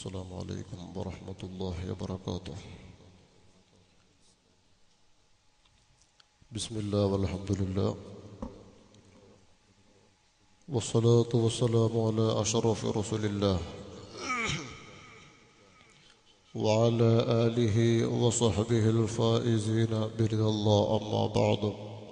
السلام عليكم ورحمة الله وبركاته بسم الله والحمد لله والصلاة والسلام على أشرف رسول الله وعلى آله وصحبه الفائزين برضا الله أما بعد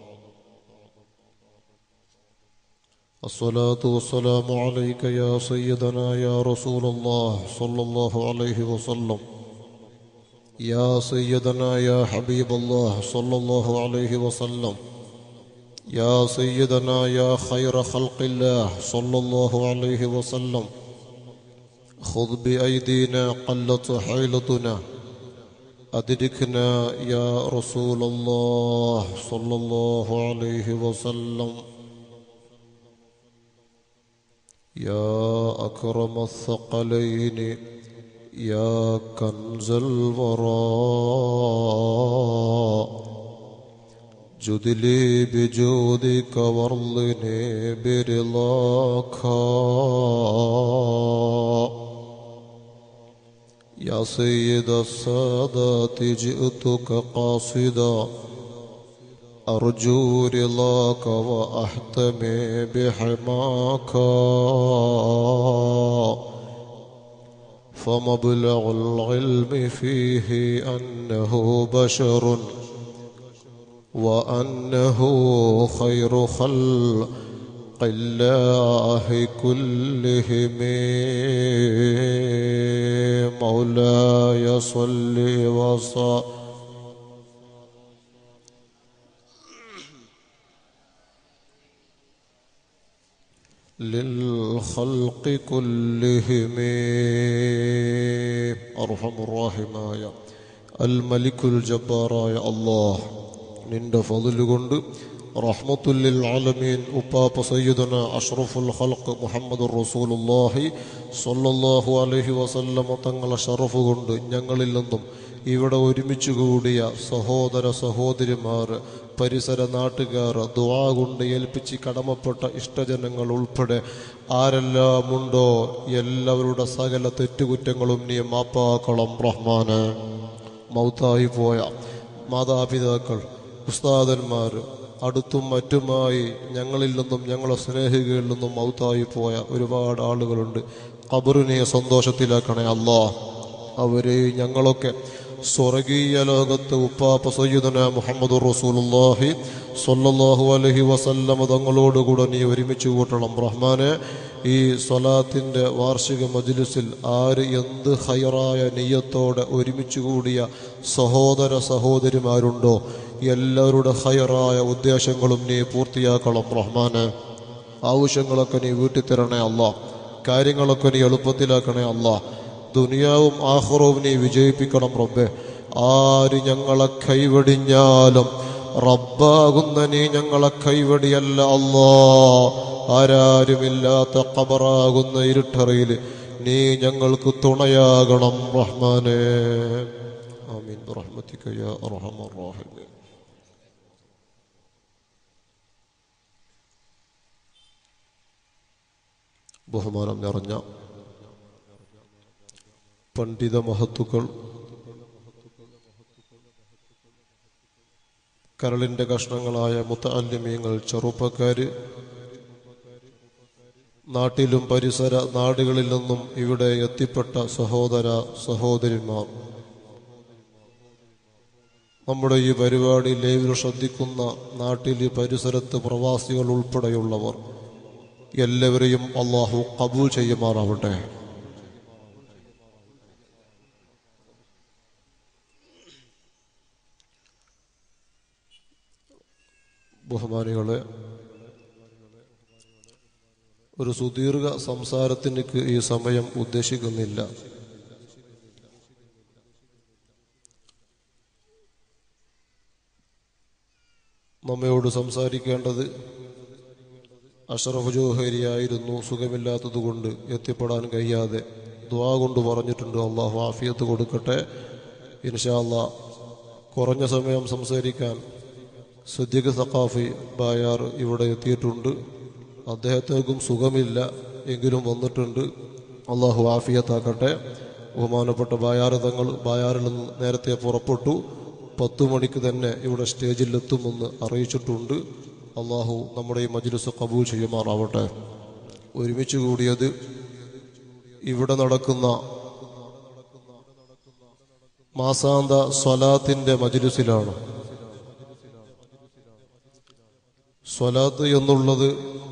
الصلاة والسلام عليك يا سيدنا يا رسول الله صلى الله عليه وسلم يا سيدنا يا حبيب الله صلى الله عليه وسلم يا سيدنا يا خير خلق الله صلى الله عليه وسلم خذ بأيدينا قلت حيلتنا أدركنا يا رسول الله صلى الله عليه وسلم يا أكرم الثقلين يا كنز الوراء جد لي بجودك وارضني برضاك يا سيد السادات جئتك قاصدا أرجو رضاك وأحتمي بحماك فمبلغ العلم فيه أنه بشر وأنه خير خلق الله كلهم مولاي صل وسلم للخلق كلهم أرحم الراحماയ അൽമലിക്കുൽ ജബ്ബാറായ അള്ളാഹ് നിന്റെ ഫضل കൊണ്ട് റഹ്മത്തുല്ലിൽ ആലമീൻ ഉപ്പാപ്പ സയ്യിദന അഷ്റഫുൽ ഖൽഖ് മുഹമ്മദ് റസൂലുള്ളാഹി സ്വല്ലല്ലാഹു അലൈഹി വസല്ലമ തങ്ങളെ ഷറഫ് കൊണ്ട് ഞങ്ങളിൽ നിന്നും ഇവിടെ ഒരുമിച്ച് കൂടിയ സഹോദര സഹോദരിമാർ പരിസര നാട്ടുകാർ ദുആ കൊണ്ട് ഏൽപ്പിച്ച് കടമപ്പെട്ട ഇഷ്ടജനങ്ങൾ ഉൾപ്പെടെ ആരെല്ലാമുണ്ടോ എല്ലാവരുടെ സകല തെറ്റുകുറ്റങ്ങളും നീ മാപ്പാക്കളം റഹ്മാന് മൗത്തായി പോയ മാതാപിതാക്കൾ ഉസ്താദന്മാർ അടുത്തും മറ്റുമായി ഞങ്ങളിൽ നിന്നും ഞങ്ങളെ സ്നേഹികളിൽ നിന്നും മൗത്തായി പോയ ഒരുപാട് ആളുകളുണ്ട് കബറിനെ സന്തോഷത്തിലാക്കണേ അല്ലാ അവരെ ഞങ്ങളൊക്കെ സ്വർഗീയ ലോകത്ത് ഉപ്പാപ്പ സയ്യിദന മുഹമ്മദ് റസൂലുള്ളാഹി സ്വല്ലല്ലാഹു അലൈഹി വസല്ലമ തങ്ങളോടുകൂടെ നീ ഒരുമിച്ച് കൂട്ടണം റഹ്മാനെ ഈ സ്വലാത്തിൻ്റെ വാർഷിക മജ്ലിസിൽ ആര് എന്ത് ഹൈറായ നെയ്യത്തോടെ ഒരുമിച്ച് കൂടിയ സഹോദര സഹോദരിമാരുണ്ടോ എല്ലാവരുടെ ഹൈറായ ഉദ്ദേശങ്ങളും നീ പൂർത്തിയാക്കണം റഹ്മാനെ ആവശ്യങ്ങളൊക്കെ നീ വീട്ടിൽ തരണേ അല്ല കാര്യങ്ങളൊക്കെ നീ എളുപ്പത്തിലാക്കണേ അല്ല ദുനിയാവും ആഹ്റവും നീ വിജയിപ്പിക്കണം റബ്ബെ ആര് ഞങ്ങളെ കൈവടിഞ്ഞാലും റബ്ബാകുന്ന നീ ഞങ്ങളെ കൈവടിയല്ല അല്ലാ ആരാരുമില്ലാത്ത കബറാകുന്ന ഇരുട്ടറയിൽ നീ ഞങ്ങൾക്ക് തുണയാകണം റഹ്മാനെ ആമീൻ റഹ്മത്തിക യാ അർഹമർ റഹീമീൻ ബഹുമാനം നിറഞ്ഞ പണ്ഡിത മഹത്തുക്കൾ കരളിന്റെ കഷ്ണങ്ങളായ മുത്തല്യമീങ്ങൾ ചെറുപ്പക്കാര് നാട്ടിലും പരിസര നാടുകളിൽ നിന്നും ഇവിടെ എത്തിപ്പെട്ട സഹോദര സഹോദരിമാർ നമ്മുടെ ഈ പരിപാടി ലൈവിൽ ശ്രദ്ധിക്കുന്ന നാട്ടിൽ പരിസരത്ത് പ്രവാസികൾ ഉൾപ്പെടെയുള്ളവർ എല്ലാവരെയും അള്ളാഹു കബൂൽ ചെയ്യുമാറാവട്ടെ ബഹുമാനികളെ ഒരു സുദീർഘ സംസാരത്തിന് ഈ സമയം ഉദ്ദേശിക്കുന്നില്ല നമ്മയോട് സംസാരിക്കേണ്ടത് അഷറഫ് ജോഹരിയായിരുന്നു സുഖമില്ലാത്തതുകൊണ്ട് എത്തിപ്പെടാൻ കഴിയാതെ ദ്വാ കൊണ്ട് പറഞ്ഞിട്ടുണ്ട് അള്ളാഹു ആഫിയത്ത് കൊടുക്കട്ടെ ഇൻഷാ അള്ളാ കുറഞ്ഞ സമയം സംസാരിക്കാൻ സുദ്ദിഖ് സഖാഫി ബായാർ ഇവിടെ എത്തിയിട്ടുണ്ട് അദ്ദേഹത്തേക്കും സുഖമില്ല എങ്കിലും വന്നിട്ടുണ്ട് അള്ളാഹു ആഫിയത്താക്കട്ടെ ബഹുമാനപ്പെട്ട ബായാരതങ്ങൾ ബായാറിൽ നിന്ന് നേരത്തെ പുറപ്പെട്ടു പത്തു മണിക്ക് തന്നെ ഇവിടെ സ്റ്റേജിലെത്തുമെന്ന് അറിയിച്ചിട്ടുണ്ട് അള്ളാഹു നമ്മുടെ ഈ മജ്ലിസ് കബൂൽ ചെയ്യുമാറാവട്ടെ ഒരുമിച്ച് കൂടിയത് ഇവിടെ നടക്കുന്ന മാസാന്ത സ്വലാത്തിന്റെ മജ്ലിസിലാണ് സ്വലാത്ത് എന്നുള്ളത്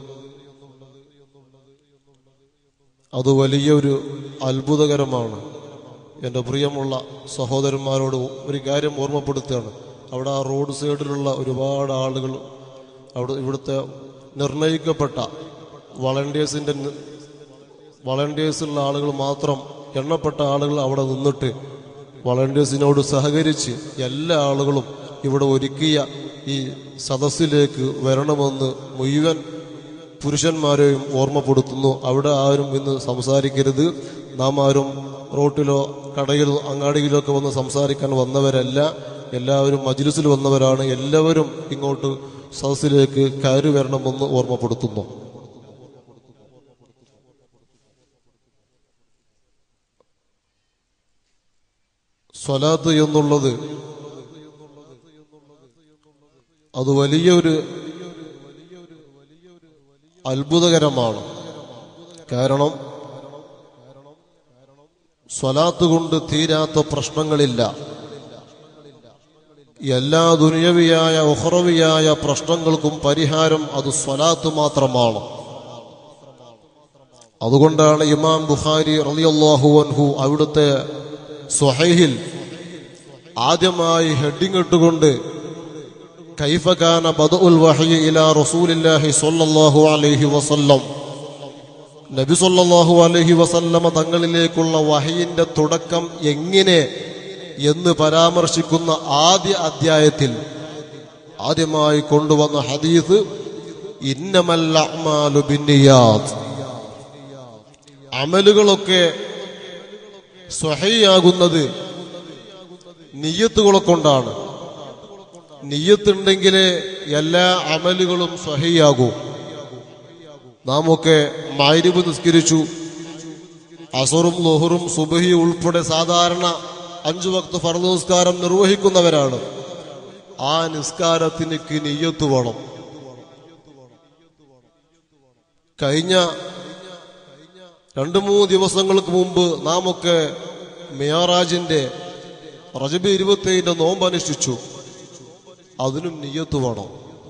അത് വലിയൊരു അത്ഭുതകരമാണ് എൻ്റെ പ്രിയമുള്ള സഹോദരന്മാരോട് ഒരു കാര്യം ഓർമ്മപ്പെടുത്തുകയാണ് അവിടെ ആ റോഡ് സൈഡിലുള്ള ഒരുപാട് ആളുകൾ അവിടെ ഇവിടുത്തെ നിർണയിക്കപ്പെട്ട വളണ്ടിയേഴ്സിൻ്റെ വളണ്ടിയേഴ്സുള്ള ആളുകൾ മാത്രം എണ്ണപ്പെട്ട ആളുകൾ അവിടെ നിന്നിട്ട് വളണ്ടിയേഴ്സിനോട് സഹകരിച്ച് എല്ലാ ആളുകളും ഇവിടെ ഒരുക്കിയ ഈ സദസ്സിലേക്ക് വരണമെന്ന് മുഴുവൻ പുരുഷന്മാരെയും ഓർമ്മപ്പെടുത്തുന്നു അവിടെ ആരും ഇന്ന് സംസാരിക്കരുത് നാം ആരും റോട്ടിലോ കടയിലോ അങ്ങാടിയിലോ ഒക്കെ വന്ന് സംസാരിക്കാൻ വന്നവരല്ല എല്ലാവരും മജ്ലിസിൽ വന്നവരാണ് എല്ലാവരും ഇങ്ങോട്ട് സദസ്സിലേക്ക് കയറി വരണമെന്ന് ഓർമ്മപ്പെടുത്തുന്നു സ്വലാത്ത് എന്നുള്ളത് അത് വലിയൊരു അത്ഭുതകരമാണ് കാരണം സ്വലാത്ത് കൊണ്ട് തീരാത്ത പ്രശ്നങ്ങളില്ല എല്ലാ ദുനിയവിയായ ഉഹ്റവിയായ പ്രശ്നങ്ങൾക്കും പരിഹാരം അത് സ്വലാത്ത് മാത്രമാണ് അതുകൊണ്ടാണ് ഇമാം ബുഖാരി റളിയല്ലാഹു അൻഹു അവിടുത്തെ സ്വഹൈഹിൽ ആദ്യമായി ഹെഡിങ് ഇട്ടുകൊണ്ട് കൈഫകാന ബദഉൽ വഹയി ഇലാ റസൂലില്ലാഹി സ്വല്ലല്ലാഹു അലൈഹി വസല്ലം നബി സല്ലല്ലാഹു അലൈഹി വസല്ലമ തങ്ങളിലേക്കുള്ള വഹയിന്റെ തുടക്കം എങ്ങനെ എന്ന് പരാമർശിക്കുന്ന ആദ്യ അധ്യായത്തിൽ ആദ്യമായി കൊണ്ടുവന്ന ഹദീസ് ഇന്നമൽ അഅ്മാലു ബിന്നിയാത്ത് അമലുകളൊക്കെ സ്വഹയാകുന്നത് നിയ്യത്തുകളെ കൊണ്ടാണ് നിയ്യത്തുണ്ടെങ്കിലേ എല്ലാ അമലുകളും സ്വഹയാകൂ നാം ഒക്കെ മാരിബ് നിസ്കരിച്ചു അസറും ലോഹറും സുബഹി ഉൾപ്പെടെ സാധാരണ അഞ്ചു വക്ത് ഫർദ് നിസ്കാരം നിർവഹിക്കുന്നവരാണ് ആ നിസ്കാരത്തിന് നിയ്യത്ത് വേണം കഴിഞ്ഞ രണ്ടു മൂന്ന് ദിവസങ്ങൾക്ക് മുമ്പ് നാം ഒക്കെ മിയാറാജിന്റെ റജബ് ഇരുപത്തേഴിന്റെ നോമ്പ് അനുഷ്ഠിച്ചു അതിനും നിയ്യത്ത് വേണം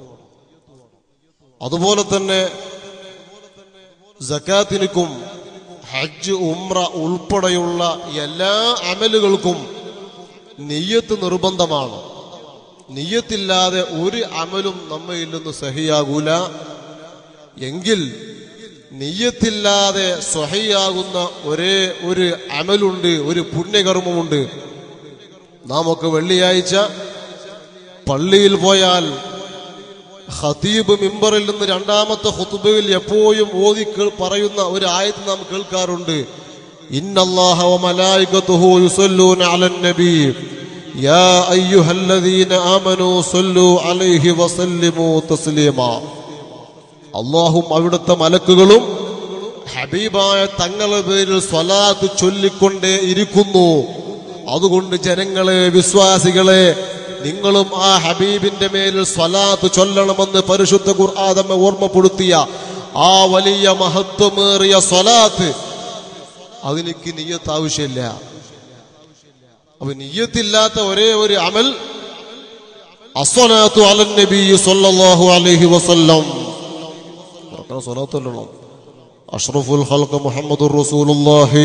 അതുപോലെ തന്നെ ജക്കാത്തിനും ഹജ്ജ് ഉംറ ഉൾപ്പെടെയുള്ള എല്ലാ അമലുകൾക്കും നെയ്യത്ത് നിർബന്ധമാണ് നെയ്യത്തില്ലാതെ ഒരു അമലും നമ്മയിൽ നിന്ന് സഹിയാകൂല എങ്കിൽ നെയ്യത്തില്ലാതെ സ്വഹയാകുന്ന ഒരേ ഒരു അമലുണ്ട് ഒരു പുണ്യകർമ്മമുണ്ട് നാം ഒക്കെ വെള്ളിയാഴ്ച പള്ളിയിൽ പോയാൽ ഖതീബ് മിമ്പറിൽ നിന്ന് രണ്ടാമത്തെ ഖുത്ബയിൽ എപ്പോഴും ഓതി കേൾ- പറയുന്ന ഒരു ആയത്ത് നാം കേൾക്കാറുണ്ട് ഇന്നല്ലാഹ വമലായികതുഹു യുസല്ലൂന അലൻ നബി യാ അയ്യുഹല്ലദീന ആമനൂ സല്ലു അലൈഹി വസല്ലിമു തസ്ലീമാ അള്ളാഹും അവിടുത്തെ മലക്കുകളും ഹബീബായ തങ്ങളുടെ പേരിൽ സ്വലാത്ത് ചൊല്ലിക്കൊണ്ടേ ഇരിക്കുന്നു അതുകൊണ്ട് ജനങ്ങളെ വിശ്വാസികളെ നിങ്ങളും ആ ഹബീബിന്റെ മേലിൽ സ്വലാത്ത് ചൊല്ലണമെന്ന് പരിശുദ്ധ ഖുർആദമ്മെ ഓർമ്മപ്പെടുത്തിയ ആ വലിയ മഹത്വമേറിയ സ്വലാത്ത് അതിലേക്ക് നീയത്ത് ആവശ്യമില്ല അപ്പൊ നീയത്തില്ലാത്ത ഒരേ ഒരു അമൽ അസ്വലാത്തു അലൻ നബി സല്ലല്ലാഹു അലൈഹി വസല്ലം ഉറക്കനെ സ്വലാത്ത് ചൊല്ലണം അഷ്റഫുൽ ഖൽഖ് മുഹമ്മദുർ റസൂലുള്ളാഹി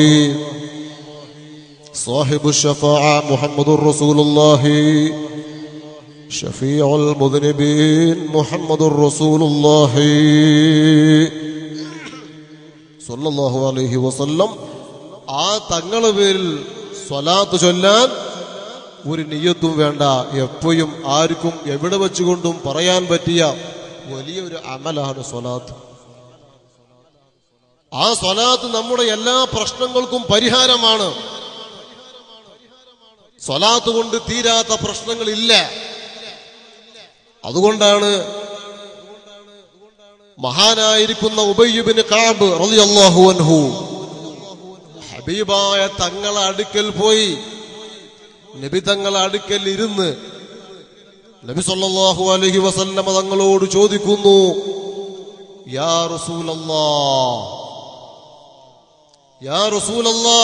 صاحب الشفاعة محمد رسول الله شفيع المذنبين محمد رسول الله صلى الله عليه وسلم ആ തങ്ങളെ പേരിൽ സ്വലാത്ത് ചൊല്ലാൻ ഒരു നിയ്യത്തും വേണ്ട എപ്പോഴും ആർക്കും എവിടെ വെച്ചുകൊണ്ടും പറയാൻ പറ്റിയ വലിയൊരു അമലാണ് സ്വലാത്ത് ആ സ്വലാത്ത് നമ്മുടെ എല്ലാ പ്രശ്നങ്ങൾക്കും പരിഹാരമാണ് സ്വലാത്ത് കൊണ്ട് തീരാത്ത പ്രശ്നങ്ങളില്ല അതുകൊണ്ടാണ് മഹാനായിരിക്കുന്ന ഉബയ്യുബിന് കാബ് റളിയല്ലാഹു അൻഹു ഹബീബായ തങ്ങളെ അടുക്കൽ പോയി നബി തങ്ങളെ അടുക്കൽ ഇരുന്ന് നബി സല്ലല്ലാഹു അലൈഹി വസല്ലമ തങ്ങളോട് ചോദിക്കുന്നു യാ റസൂലല്ലാ യാ റസൂലല്ലാ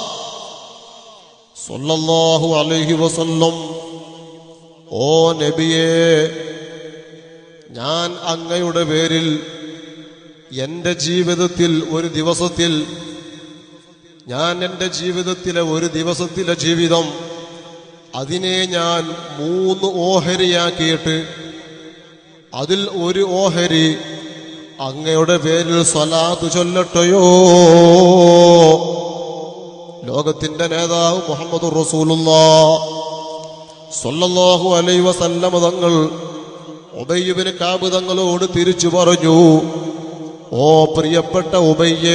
സല്ലല്ലാഹു അലൈഹി വസല്ലം ഓ നബിയേ ഞാൻ അങ്ങയുടെ പേരിൽ എന്റെ ജീവിതത്തിൽ ഒരു ദിവസത്തിൽ ഞാൻ എന്റെ ജീവിതത്തിലെ ഒരു ദിവസത്തിലെ ജീവിതം അതിനെ ഞാൻ മൂന്ന് ഓഹരിയാക്കിയിട്ട് അതിൽ ഒരു ഓഹരി അങ്ങയുടെ പേരിൽ സ്വലാത്ത് ചൊല്ലട്ടയോ ലോകത്തിന്റെ നേതാവ് മുഹമ്മദ് റസൂലുള്ള സല്ലല്ലാഹു അലൈ വസല്ലമ തങ്ങൾ ഉബയ്യബിന് കാബ് തങ്ങളോട് തിരിച്ചു പറഞ്ഞു ഓ പ്രിയപ്പെട്ട ഉബയ്യേ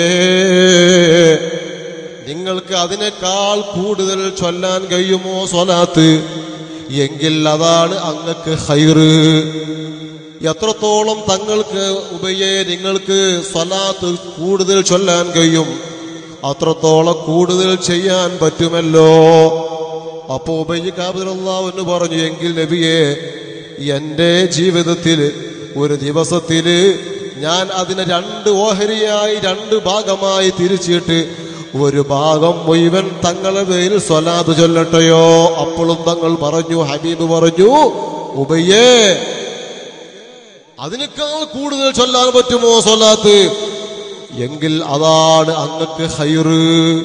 നിങ്ങൾക്ക് അതിനേക്കാൾ കൂടുതൽ ചൊല്ലാൻ കഴിയുമോ സ്വലാത്ത് എങ്കിൽ അതാണ് അങ്ങക്ക് ഹൈറ് എത്രത്തോളം തങ്ങൾക്ക് ഉബയ്യെ നിങ്ങൾക്ക് സ്വലാത്ത് കൂടുതൽ ചൊല്ലാൻ കഴിയും അത്രത്തോളം കൂടുതൽ ചെയ്യാൻ പറ്റുമല്ലോ അപ്പോ ഉബയ്യ കാബിറല്ലാവെന്ന് പറഞ്ഞു എങ്കിൽ നബിയെ എന്റെ ജീവിതത്തിൽ ഒരു ദിവസത്തില് ഞാൻ അതിനെ രണ്ട് ഓഹരിയായി രണ്ട് ഭാഗമായി തിരിച്ചിട്ട് ഒരു ഭാഗം മുഴുവൻ തങ്ങളെ പേരിൽ സ്വലാത്ത് ചൊല്ലട്ടെയോ അപ്പോഴും തങ്ങൾ പറഞ്ഞു ഹബീബ് പറഞ്ഞു ഉബയ്യേ അതിനേക്കാൾ കൂടുതൽ ചൊല്ലാൻ പറ്റുമോ സ്വലാത്ത് എങ്കിൽ അതാണ് അങ്ങക്ക് ഹൈറ്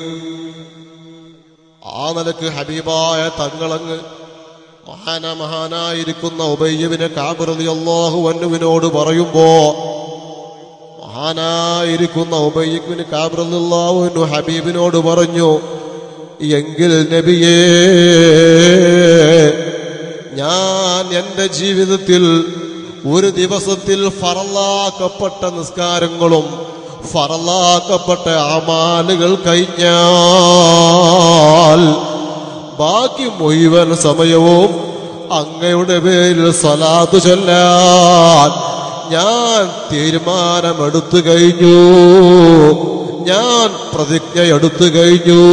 ആ നിലക്ക് ഹബീബായ തങ്ങളങ്ങ് മഹാന മഹാനായിരിക്കുന്ന ഉബയ്യവിനെ കാബിറലി അള്ളാഹു വന്നുവിനോട് പറയുമ്പോ മഹാനായിരിക്കുന്ന ഉബയ്യവിന് കാബിറല്ലാഹുവിനു ഹബീബിനോട് പറഞ്ഞു എങ്കിൽ നബിയേ ഞാൻ എന്റെ ജീവിതത്തിൽ ഒരു ദിവസത്തിൽ ഫറലാക്കപ്പെട്ട നിസ്കാരങ്ങളും ഫറലാക്കപ്പെട്ട അമാലുകൾ കഴിഞ്ഞാൽ ബാക്കി മുഴുവൻ സമയവും അങ്ങയുടെ പേരിൽ സലാത്ത് ചൊല്ലാൻ ഞാൻ തീരുമാനമെടുത്തു കഴിഞ്ഞു ഞാൻ പ്രതിജ്ഞ എടുത്തു കഴിഞ്ഞു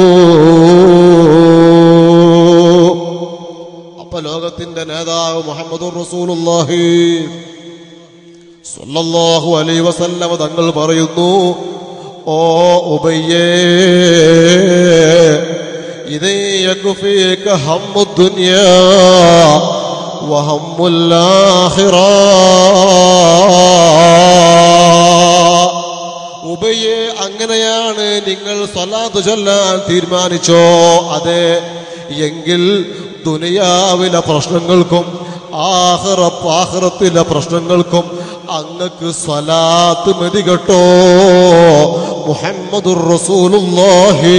അപ്പൊ ലോകത്തിന്റെ നേതാവ് മുഹമ്മദ് റസൂലുള്ളാഹി സല്ലല്ലാഹു അലൈഹി വസല്ലമ തങ്ങൾ പറയുന്നു ഓ ഉബയ്യേ ഇതേ യകുഫീക ഹമ്മു ദുനിയാ വഹമ്മുൽ ആഖിറ ഉബയ്യെ അങ്ങനെയാണ് നിങ്ങൾ സ്വലാത്ത് ചൊല്ലാൻ തീരുമാനിച്ചോ അതെ എങ്കിൽ ദുനിയാവിലെ പ്രശ്നങ്ങൾക്കും ആഹ്റ ആഹ്റത്തിലെ പ്രശ്നങ്ങൾക്കും അങ്ങക്ക് സ്വലാത്ത് മതി കേട്ടോ മുഹമ്മദുർ റസൂലുള്ളാഹി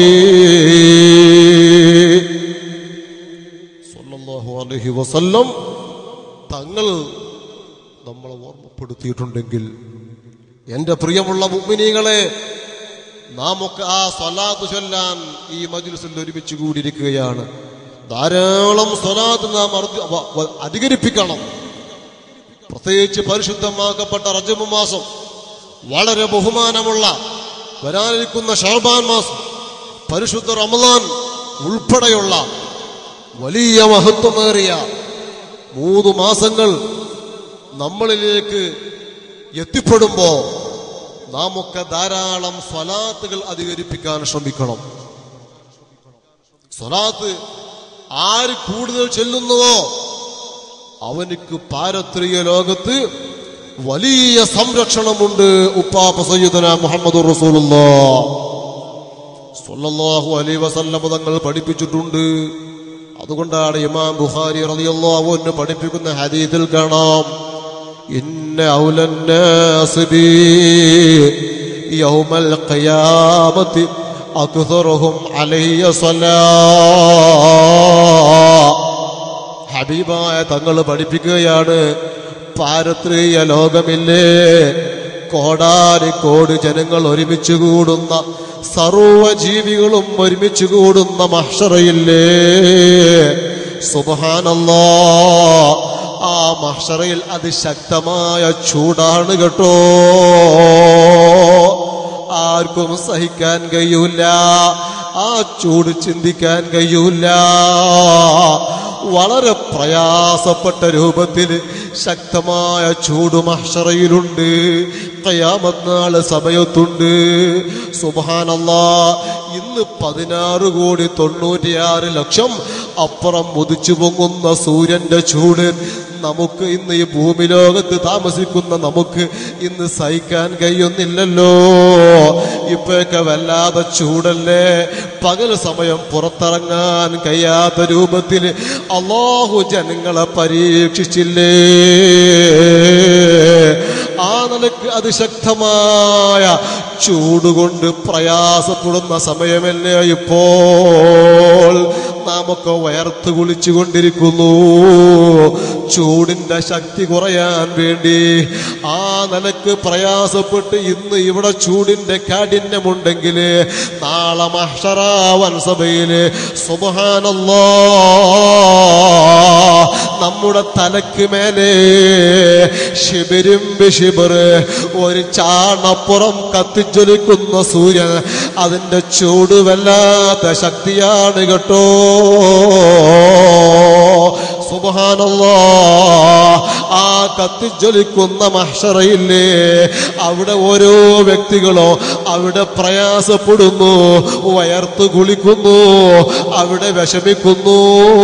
സ്വല്ലല്ലാഹു അലൈഹി വസല്ലം തങ്ങൾ നമ്മളെ ഓർമ്മപ്പെടുത്തിയിട്ടുണ്ടെങ്കിൽ എന്റെ പ്രിയമുള്ള മുഗ്മിനീകളെ നാം ഒക്കെ ആ സ്വലാത്ത് ചൊല്ലാൻ ഈ മജ്ലിസിൽ ഒരുമിച്ച് കൂടിയിരിക്കുകയാണ് ധാരാളം സ്വലാത്ത് നാം അർദ്ധ- വ- വ- അധികരിപ്പിക്കണം പ്രത്യേകിച്ച് പരിശുദ്ധമാക്കപ്പെട്ട റജബ് മാസം വളരെ ബഹുമാനമുള്ള വരാനിരിക്കുന്ന ഷാബാൻ മാസം പരിശുദ്ധ റമദാൻ ഉൾപ്പെടെയുള്ള വലിയ മഹത്വമേറിയ മൂന്ന് മാസങ്ങൾ നമ്മളിലേക്ക് എത്തിപ്പെടുമ്പോ നാം ഒക്കെ ധാരാളം സ്വലാത്തുകൾ അധികരിപ്പിക്കാൻ ശ്രമിക്കണം സ്വലാത്ത് ആര് കൂടുതൽ ചെല്ലുന്നുവോ അവനിക്ക് പാരത്രിക ലോകത്ത് വലിയ സംരക്ഷണമുണ്ട് ഉപ്പാപ്പ സയ്യിദന മുഹമ്മദ് റസൂലുള്ളാഹു അലൈ വസല്ലമ തങ്ങൾ പഠിപ്പിച്ചിട്ടുണ്ട് അതുകൊണ്ടാണ് ഇമാം ബുഖാരി റളിയല്ലാഹു അൻഹു പഠിപ്പിക്കുന്ന ഹദീസിൽ കാണാം ഇന്ന ഔലന്നാസ് ബി യൗമൽ ഖിയാമത്തി അക്സറുഹും അലയ്യ സ്വലാ ഹബീബായ തങ്ങൾ പഠിപ്പിക്കുകയാണ് പാരത്രീയ ലോകമില്ലേ കോടാനി കോടി ജനങ്ങൾ ഒരുമിച്ച് കൂടുന്ന സർവജീവികളും ഒരുമിച്ച് കൂടുന്ന മഹ്ഷറയില്ലേ സുബഹാനല്ലാ ആ മഹ്ഷറയിൽ അതിശക്തമായ ചൂടാണ് കേട്ടോ ആ ആർക്കും സഹിക്കാൻ കഴിയൂല ആ ചൂട് ചിന്തിക്കാൻ കഴിയൂല വളരെ പ്രയാസപ്പെട്ട രൂപത്തിൽ ശക്തമായ ചൂട് മഹ്ഷറയിലുണ്ട് കയാമത്ത് നാള് സമയത്തുണ്ട് സുബാനല്ലാ ഇന്ന് പതിനാറ് കോടി തൊണ്ണൂറ്റിയാറ് ലക്ഷം അപ്പുറം മുതിച്ചു പൊങ്ങുന്ന സൂര്യന്റെ ചൂട് നമുക്ക് ഇന്ന് ഈ ഭൂമി ലോകത്ത് താമസിക്കുന്ന നമുക്ക് ഇന്ന് സഹിക്കാൻ കഴിയുന്നില്ലല്ലോ ഇപ്പൊക്കെ വല്ലാതെ ചൂടല്ലേ പകൽ സമയം പുറത്തിറങ്ങാൻ കഴിയാത്ത രൂപത്തിൽ അള്ളാഹു ജനങ്ങളെ പരീക്ഷിച്ചില്ലേ ആ നിലക്ക് അതിശക്തമായ ചൂടുകൊണ്ട് പ്രയാസപ്പെടുന്ന സമയമല്ലേ ഇപ്പോൾ നാമൊക്കെ വയർത്ത് കുളിച്ചുകൊണ്ടിരിക്കുന്നു ചൂടിന്റെ ശക്തി കുറയാൻ വേണ്ടി ആ നിലക്ക് പ്രയാസപ്പെട്ട് ഇന്ന് ഇവിടെ ചൂടിന്റെ കാഠിന്യമുണ്ടെങ്കിൽ നാളെ മഹ്ഷറാവൻ സഭയില് സുബഹാനല്ലോ നമ്മുടെ തലക്ക് മേലെ ശിബിരും ബിഷിബർ ഒരു ചാണപ്പുറം കത്തിജ്വലിക്കുന്ന സൂര്യൻ അതിന്റെ ചൂട് വല്ലാത്ത ശക്തിയാണ് കേട്ടോ സുബഹാനല്ലോ ആ കത്തിജ്വലിക്കുന്ന മഹ്ഷറയില്ലേ അവിടെ ഓരോ വ്യക്തികളോ അവിടെ പ്രയാസപ്പെടുന്നു വയർത്ത് കുളിക്കുന്നു അവിടെ വിഷമിക്കുന്നു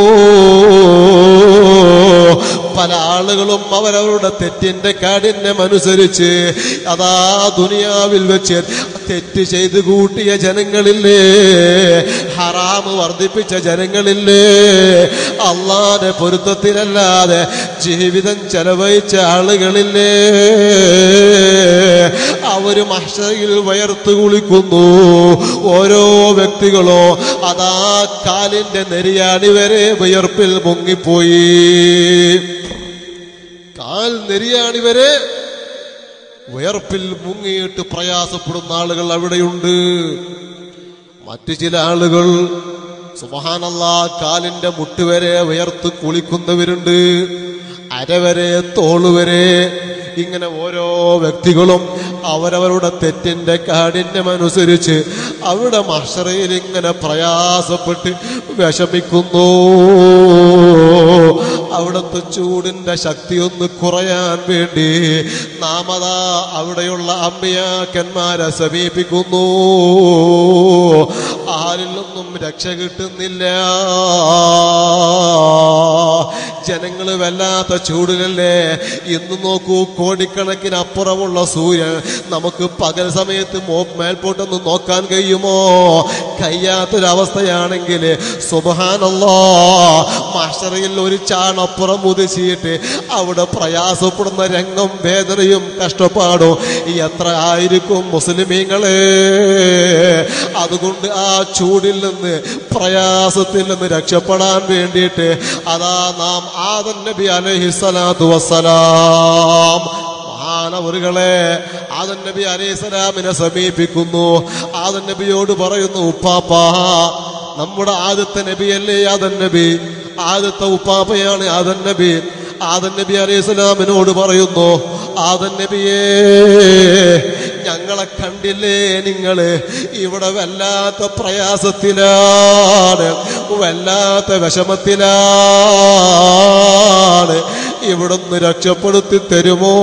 പല ആളുകളും അവരവരുടെ തെറ്റിന്റെ കാഠിന്യം അനുസരിച്ച് അതാ ദുനിയാവിൽ വെച്ച് തെറ്റ് ചെയ്ത് കൂട്ടിയ ജനങ്ങളില്ലേ ഹറാമ് വർദ്ധിപ്പിച്ച ജനങ്ങളില്ലേ അള്ളാന്റെ പൊരുത്തത്തിലല്ലാതെ ജീവിതം ചെലവഴിച്ച ആളുകളില്ലേ അവര് മഹ്ഷയിൽ വയർത്ത് കുളിക്കുന്നു ഓരോ വ്യക്തികളോ അതാ കാലിന്റെ നെരിയാണി വരെ വിയർപ്പിൽ മുങ്ങിപ്പോയി കാൽ നെരിയാണി വരെ വിയർപ്പിൽ മുങ്ങിയിട്ട് പ്രയാസപ്പെടുന്ന ആളുകൾ അവിടെയുണ്ട് മറ്റു ചില ആളുകൾ സുബഹാനല്ല കാലിന്റെ മുട്ടുവരെ വിയർത്ത് കുളിക്കുന്നവരുണ്ട് അരവരെ തോളുവരെ ഇങ്ങനെ ഓരോ വ്യക്തികളും അവരവരുടെ തെറ്റിന്റെ കാഠിന്യമനുസരിച്ച് അവിടെ മഷറയിൽ ഇങ്ങനെ പ്രയാസപ്പെട്ട് വിഷമിക്കുന്നു അവിടുത്തെ ചൂടിന്റെ ശക്തി ഒന്ന് കുറയാൻ വേണ്ടി നാമതാ അവിടെയുള്ള അമ്പിയാക്കന്മാരെ സമീപിക്കുന്നു ആരിൽ നിന്നും രക്ഷ കിട്ടുന്നില്ല ജനങ്ങൾ വല്ലാത്ത ചൂടിലല്ലേ ഇന്ന് നോക്കൂ കോടിക്കണക്കിന് അപ്പുറമുള്ള സൂര്യൻ നമുക്ക് പകൽ സമയത്ത് മോ മേൽപോട്ടൊന്ന് നോക്കാൻ കഴിയുമോ കഴിയാത്തൊരവസ്ഥയാണെങ്കിൽ സുബഹാനല്ലോ മാഷറയിൽ ഒരു ചാണപ്പുറം ഉദിച്ചിട്ട് അവിടെ പ്രയാസപ്പെടുന്ന രംഗം വേദനയും കഷ്ടപ്പാടും എത്ര ആയിരിക്കും മുസ്ലിമീങ്ങളെ അതുകൊണ്ട് ആ ചൂടിൽ നിന്ന് പ്രയാസത്തിൽ നിന്ന് രക്ഷപ്പെടാൻ വേണ്ടിയിട്ട് അതാ നാം ആദൻ നബി അലഹിസ്സലാത്തു വസ്സലാം മഹാനവറുകളെ ആദൻ നബി അലൈഹിസ്സലാമിനെ സമീപിക്കുന്നു ആദൻ നബിയോട് പറയുന്നു ഉപ്പാപ്പാ നമ്മുടെ ആദ്യത്തെ നബിയല്ലേ ആദൻ നബി ആദ്യത്തെ ഉപ്പാപ്പയാണ് ആദൻ നബി ആദൻ നബി അലൈഹി സ്വലാമിനോട് പറയുന്നു ആദൻ നബിയേ ഞങ്ങളെ കണ്ടില്ലേ നിങ്ങള് ഇവിടെ വല്ലാത്ത പ്രയാസത്തിലാണ് വല്ലാത്ത വിഷമത്തിലാണ് ഇവിടുന്ന് രക്ഷപ്പെടുത്തി തരുമോ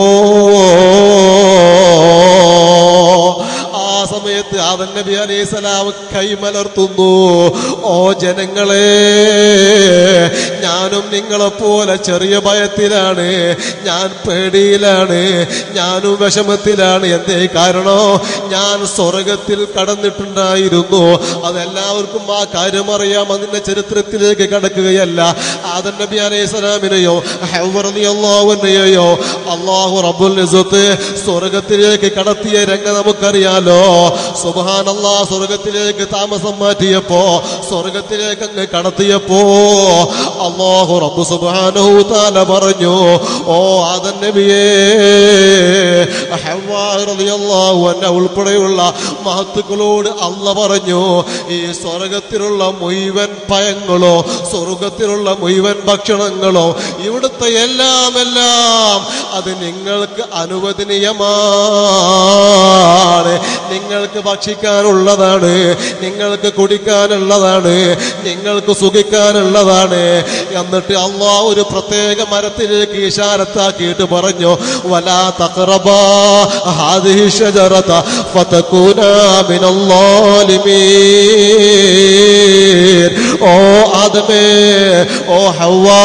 ആ സമയത്ത് ആദൻ നബി അലൈഹി സ്വലാം കൈമലർത്തുന്നു ഓ ജനങ്ങളെ ഞാനും നിങ്ങളെപ്പോലെ ചെറിയ ഭയത്തിലാണ് ഞാൻ പേടിയിലാണ് ഞാനും വിഷമത്തിലാണ് എന്തേ കാരണോ ഞാൻ സ്വർഗത്തിൽ കടന്നിട്ടുണ്ടായിരുന്നു അതെല്ലാവർക്കും ആ കാര്യം അറിയാം അതിന്റെ ചരിത്രത്തിലേക്ക് കടക്കുകയല്ല ആദൻ നബി അലൈഹി സ്വലാമിനെയോ ഹൗവറിയോ അള്ളാഹു റബ്ബുൽ ഇസ്സത്ത് സ്വർഗത്തിലേക്ക് കടത്തിയ രംഗം നമുക്കറിയാലോ സുബാൻ അള്ളാ സ്വർഗത്തിലേക്ക് താമസം മാറ്റിയപ്പോ സ്വർഗത്തിലേക്ക് അങ്ങ് കടത്തിയപ്പോ അള്ളാഹു റബ്ബു സുബാനഹു താല പറഞ്ഞു ഓ ആദൻ നബിയേ ഹവ്വാ റളിയല്ലാഹു അൻഹ ഉൾപ്പെടെയുള്ള മഹത്തുക്കളോട് അല്ല പറഞ്ഞു ഈ സ്വർഗത്തിലുള്ള മുഴുവൻ പയങ്ങളോ സ്വർഗത്തിലുള്ള മുഴുവൻ ഭക്ഷണങ്ങളോ ഇവിടുത്തെ എല്ലാം എല്ലാം അത് നിങ്ങൾക്ക് അനുവദനീയമാണ് നിങ്ങൾക്ക് ഭക്ഷിക്കാനുള്ളതാണ് നിങ്ങൾക്ക് കുടിക്കാനുള്ളതാണ് നിങ്ങൾക്ക് സുഖിക്കാനുള്ളതാണ് എന്നിട്ട് അള്ളാഹ് ഒരു പ്രത്യേക മരത്തിലേക്ക് ഇശാരത്താക്കിയിട്ട് പറഞ്ഞു വലാ തഖറബാ ഹാദിഹി ഷജറത ഫതകൂനാ മിനല്ലാലിമീൻ ഓ ആദമേ ഓ ഹവ്വാ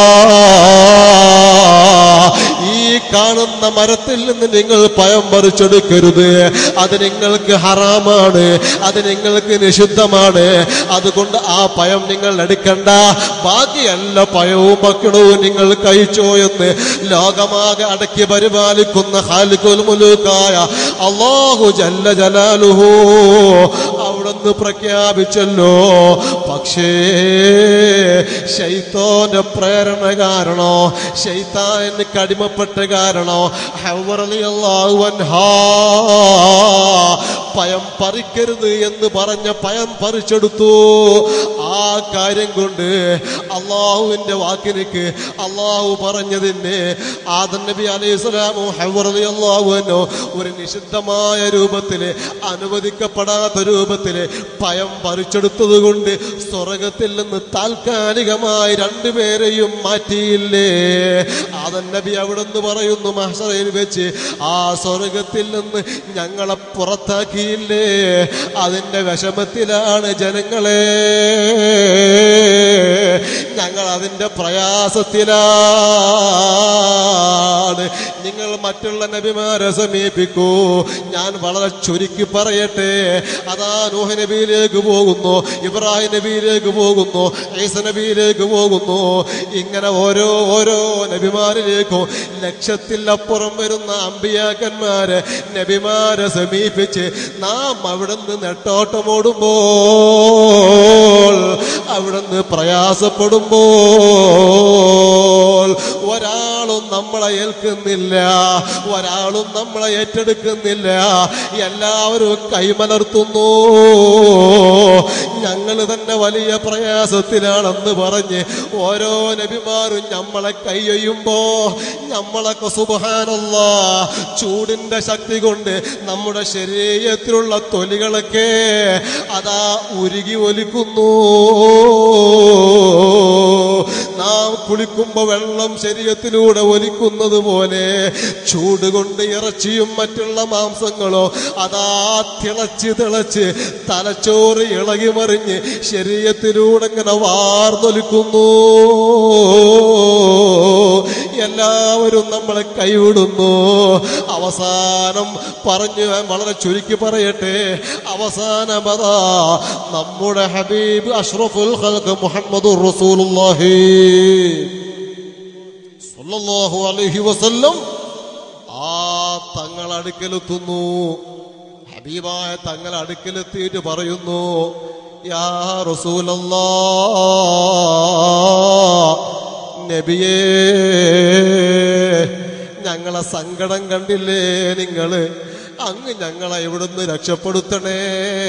ഈ കാണുന്ന മരത്തിൽ നിന്ന് നിങ്ങൾ പയം പറിച്ചെടുക്കരുത് അത് നിങ്ങൾക്ക് ഹറാമാണ് അത് നിങ്ങൾക്ക് നിഷിദ്ധമാണ് അതുകൊണ്ട് ആ പയം നിങ്ങൾ എടുക്കണ്ട ബാക്കിയല്ല പയവും ഭക്ഷണവും നിങ്ങൾ കഴിച്ചോ എന്ന് ലോകമാകെ അടക്കി പരിപാലിക്കുന്ന ഹാലിക്കുൽ മുലൂക്കായ അള്ളാഹു ജല്ല ജലാലുഹു അവിടുന്ന് പ്രഖ്യാപിച്ചല്ലോ പക്ഷേ ശൈത്തോന്റെ പ്രേരണ കാരണോ ശൈത്താന് കടിമപ്പെട്ട കാരണോ ഹൗവറലിയല്ലാഹുവൻഹാ പയം പറിക്കരുത് എന്ന് പറഞ്ഞ പയം പറിച്ചെടുത്തു ആ കാര്യം കൊണ്ട് അള്ളാഹുവിന്റെ വാക്കിലേക്ക് അള്ളാഹു പറഞ്ഞതിന് ആദൻ നബി അലൈഹി സ്വലാമോ ഹൗറലി അള്ളാഹുവിനോ ഒരു നിഷിദ്ധമായ രൂപത്തില് അനുവദിക്കപ്പെടാത്ത രൂപത്തില് പയം പറിച്ചെടുത്തത് കൊണ്ട് സ്വർഗത്തിൽ നിന്ന് താൽക്കാലികമായി രണ്ടുപേരെയും മാറ്റിയില്ലേ ആദൻ നബി അവിടെ നിന്ന് പറയുന്നു മഹസറയിൽ വെച്ച് ആ സ്വർഗത്തിൽ നിന്ന് ഞങ്ങളെ പുറത്താക്കിയില്ലേ അതിന്റെ വിഷമത്തിലാണ് ജനങ്ങളെ ഞങ്ങൾ അതിന്റെ പ്രയാസത്തിലാണ് നിങ്ങൾ മറ്റുള്ള നബിമാരെ സമീപിക്കൂ ഞാൻ വളരെ ചുരുക്കി പറയട്ടെ അതാ നൂഹ് നബിയിലേക്ക് പോകുന്നു ഇബ്രാഹിം നബിയിലേക്ക് പോകുന്നു ഈസ നബിയിലേക്ക് പോകുന്നു ഇങ്ങനെ ഓരോ ഓരോ നബിമാരിലേക്കും ലക്ഷത്തിലപ്പുറം വരുന്ന അമ്പിയാക്കന്മാരെ നബിമാരെ സമീപിച്ച് നാം അവിടുന്ന് നെട്ടോട്ടമോടുമ്പോൾ അവിടുന്ന് പ്രയാസപ്പെടുമ്പോൾ ഒരാളും നമ്മളെ ഏൽക്കുന്നില്ല ഒരാളും നമ്മളെ ഏറ്റെടുക്കുന്നില്ല എല്ലാവരും കൈമലർത്തുന്നു ഞങ്ങൾ തന്നെ വലിയ പ്രയാസത്തിലാണെന്ന് പറഞ്ഞ് ഓരോ നബിമാരും നമ്മളെ കൈയൊയ്യുമ്പോ നമ്മളൊക്കെ സുബഹാനല്ല ചൂടിന്റെ ശക്തി കൊണ്ട് നമ്മുടെ ശരീരത്തിലുള്ള തൊലികളൊക്കെ അതാ ഉരുകി ഒലിക്കുന്നു നാം കുളിക്കുമ്പോ വെള്ളം ശരീരത്തിലൂടെ ഒലിക്കുന്നത് പോലെ ചൂട് കൊണ്ട് ഇറച്ചിയും മറ്റുള്ള മാംസങ്ങളോ അതാ തിളച്ച് തിളച്ച് തലച്ചോറ് ഇളകി മറിഞ്ഞ് ശരീരത്തിലൂടെ ഇങ്ങനെ വാർന്നൊലിക്കുന്നു എല്ലാവരും നമ്മളെ കൈവിടുന്നു അവസാനം പറഞ്ഞു ഞാൻ വളരെ ചുരുക്കി പറയട്ടെ അവസാനമതാ നമ്മുടെ ഹബീബ് അഷ്റഫുൽ ഖൽഖ് മുഹമ്മദ് റസൂലുള്ളാഹി സ്വല്ലല്ലാഹു അലൈഹി വസല്ലം ആ തങ്ങൾ അടുക്കലെത്തുന്നു ഹബീബായ തങ്ങൾ അടുക്കലെത്തിയിട്ട് പറയുന്നു യാ റസൂലല്ലാ നബിയേ ഞങ്ങളെ സങ്കടം കണ്ടില്ലേ നിങ്ങള് അങ്ങ് ഞങ്ങളെ ഇവിടുന്ന് രക്ഷപ്പെടുത്തണേ